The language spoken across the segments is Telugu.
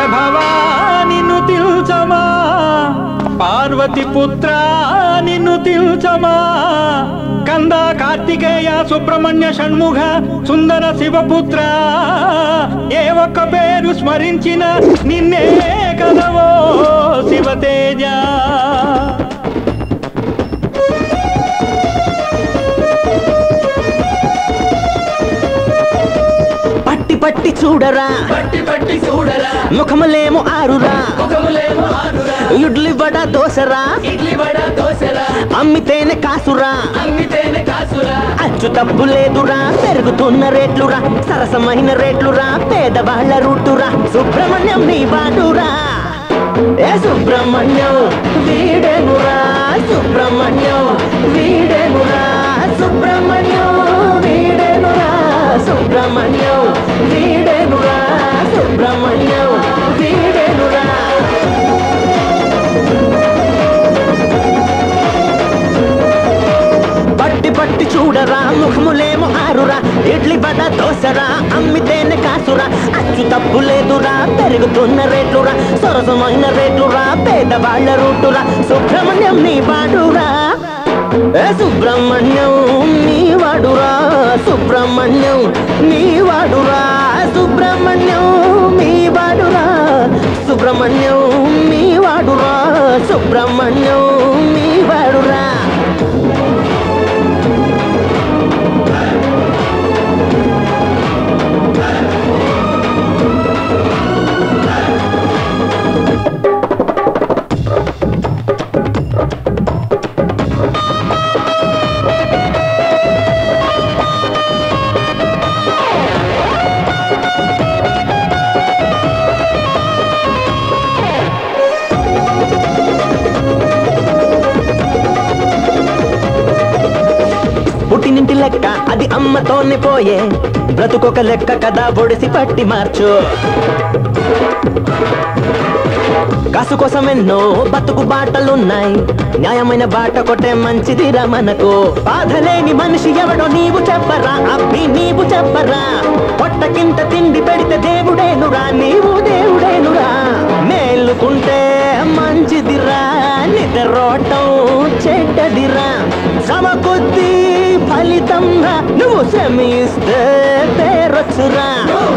భవా నిన్ను తిల్చమా పార్వతి పుత్ర నిన్ను తిల్చమా కంద కార్తికేయ సుబ్రహ్మణ్య షణ్ముఖ సుందర శివపుత్ర ఏ ఒక్క పేరు స్మరించిన నిన్నే కదవో శివతేజ పట్టి పట్టి చూడరా పట్టి పట్టి చూడరా ముఖములేమో ఆరురా ముఖములేమో ఆరురా ఇడ్లీ వడ దోసరా ఇడ్లీ వడ దోశరా అమ్మితేనే కాసురా అమ్మితేనే కాసురా అచ్చు తప్పు లేదురా పెరుగుతున్న రేట్లురా సరసమైన రేట్లురా పేదవాళ్ళ రూటురా సుబ్రహ్మణ్యం నీ బాటురా ఏ సుబ్రహ్మణ్యం వీడేనురా సుబ్రహ్మణ్యం వీడేనురా సుబ్రహ్మణ్యం వీడేనురా సుబ్రహ్మణ్యం వీడేనురా సుబ్రహ్మణ్యం వీడేనురా పట్టి పట్టి చూడరా ముఖములేమో ఆరురా ఇడ్లీ బడ దోసరా అమ్మితేనే కాసురా అచ్చు తప్పు లేదురా పెరుగుతున్న రేట్లురా సరసమైన రేట్లురా పేదవాళ్ళ రూటురా సుబ్రహ్మణ్యం నీ వాడురా ఏ సుబ్రహ్మణ్యం నీ వాడురా సుబ్రహ్మణ్యం నీ వాడురా సుబ్రహ్మణ్యం మీ వాడురా సుబ్రహ్మణ్యం మీ వాడురా సుబ్రహ్మణ్యం మీ వాడురా పుట్టినింటి లెక్క అది అమ్మతోనే పోయే బ్రతుకొక లెక్క కదా ఒడిసి పట్టి మార్చు కాసు కోసం ఎన్నో బతుకు బాటలున్నాయి న్యాయమైన బాట కొట్టే మంచిదిరా మనకు బాధలేని మనిషి ఎవడో నీవు చెప్పరా అబ్బి నీవు చెప్పరా పొట్టకింత తిండి పెడితే దేవుడేనురా నీవు దేవుడేనురా మేలుకుంటే మంచిదిరా నిద్రోటం చెడ్డదిరా సమకొద్ది ఫలితంగా నువ్వు శ్రమిస్తే పేరొచ్చురా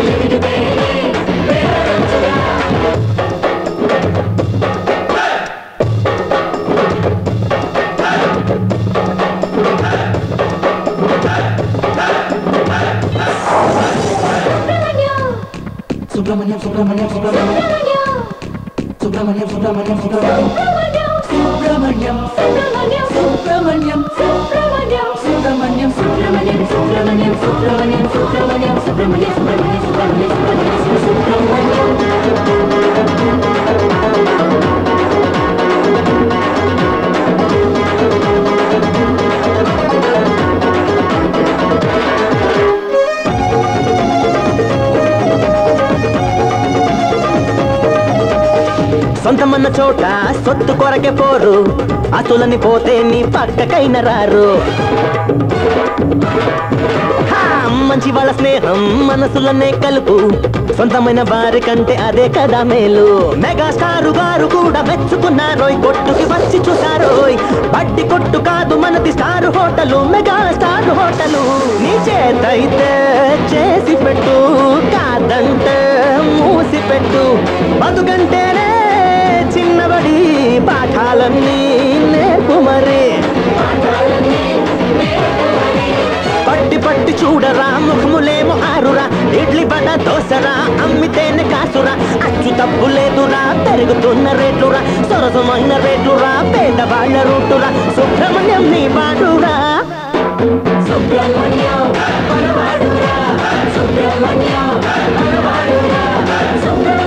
సుబ్రహ్మణ్యం సుబ్రహ్మణ్యం సుబ్రహ్మణ్యం సుబ్రహ్మణ్యం సుబ్రహ్మణ్యం సుబ్రహ్మణ్యం సుబ్రహ్మణ్యం సుబ్రహ్మణ్యం సుబ్రహ్మణ్యం సుబ్రహ్మణ్యం సుబ్రహ్మణ్యం సుబ్రహ్మణ్యం సుబ్రహ్మణ్యం సుబ్రహ్మణ్యం సుబ్రహ్మణ్యం సుబ్రహ్మణ్యం సుబ్రహ్మణ్యం సుబ్రహ్మణ్యం సొంతమన్న చోట సొత్తు కొరకే పోరు అతులని పోతే నీ పక్కకైన రారు హా, మంచి వాళ్ళ స్నేహం మనసులనే కలుపు సొంతమైన వారి కంటే అదే కదా మేలు మెగా స్టారు గారు కూడా మెచ్చుకున్నారోయ్ కొట్టుకి వచ్చి చూసారోయ్ బడ్డి కొట్టు కాదు మనది star hotel mega star hotel నీ చేతైతే చేసి పెట్టు కాదంటే మూసి పెట్టు బతుకంటేనే చిన్నబడి పాఠాలన్నీ నేర్పు మరి పట్టి పట్టి చూడరా ముఖములేమో ఆరురా ఇడ్లీ బడ దోసరా అమ్మితేనే కాసురా అచ్చు తప్పు లేదురా పెరుగుతున్న రేట్లురా సరసమైన రేట్లురా పేదవాళ్ళ రూటురా సుబ్రహ్మణ్యం నీ బాడురా సుబ్రహ్మణ్యం మనవాడురా సుబ్రహ్మణ్యం మనవాడురా సుబ్రహ్మణ్యం